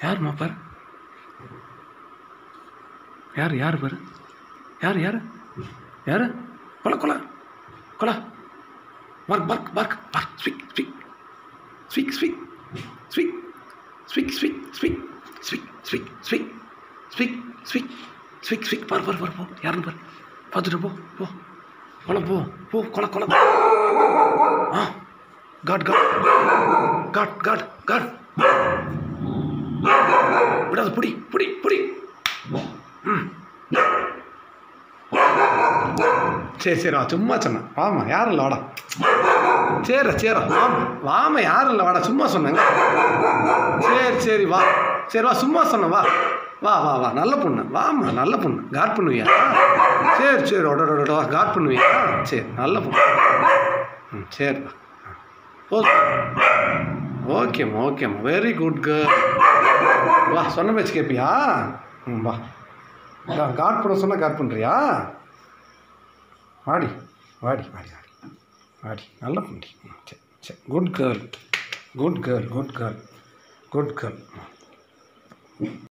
யாரும்மா பாரு யார் யார் பாரு யார் யார் யார் கொல கொல கொல பார்க் பார்க் பார்க் பார்க் ஸ்விக் ஸ்விக் ஸ்விக் ஸ்விக் ஸ்விக் ஸ்விக் ஸ்விக் ஸ்விக் ஸ்விக் ஸ்விக் ஸ்விக் ஸ்விக் ஸ்விக் ஸ்விக் ஸ்விக் பார் பார் பார் போ யாருன்னு பாரு பார்த்துட்டு போ போ கொல போ போ கொல கொல ஆ காட் காட் காட் காட் காட் விடாத புடி புடி புடி ம் சரி சரி வா சும்மா சொன்னேன் வாமா யாரும் இல்லை வாடா சரி சரி வாமா வாமா யாரும் இல்லை வாடா சும்மா சொன்னேங்க சரி சரி வா சரி வா சும்மா சொன்னேன் வா வா வா வா நல்ல பொண்ணு வாமா நல்ல பொண்ணு காட் பண்ணுவியா சரி சரி ஓட வா காட் பண்ணுவியா சரி நல்ல பொண்ணு ம் சரிப்பா ஓகே ஓகேம்மா ஓகேம்மா வெரி குட் கேர்ள் வா சொன்ன பேச்சு கேட்பியா ம் வா கா- காட் பண்ண சொன்னால் காட் பண்ணுறியா வாடி வாடி வாடி வாடி வாடி நல்ல பொண்டி ம், சரி சரி good girl good girl good girl good girl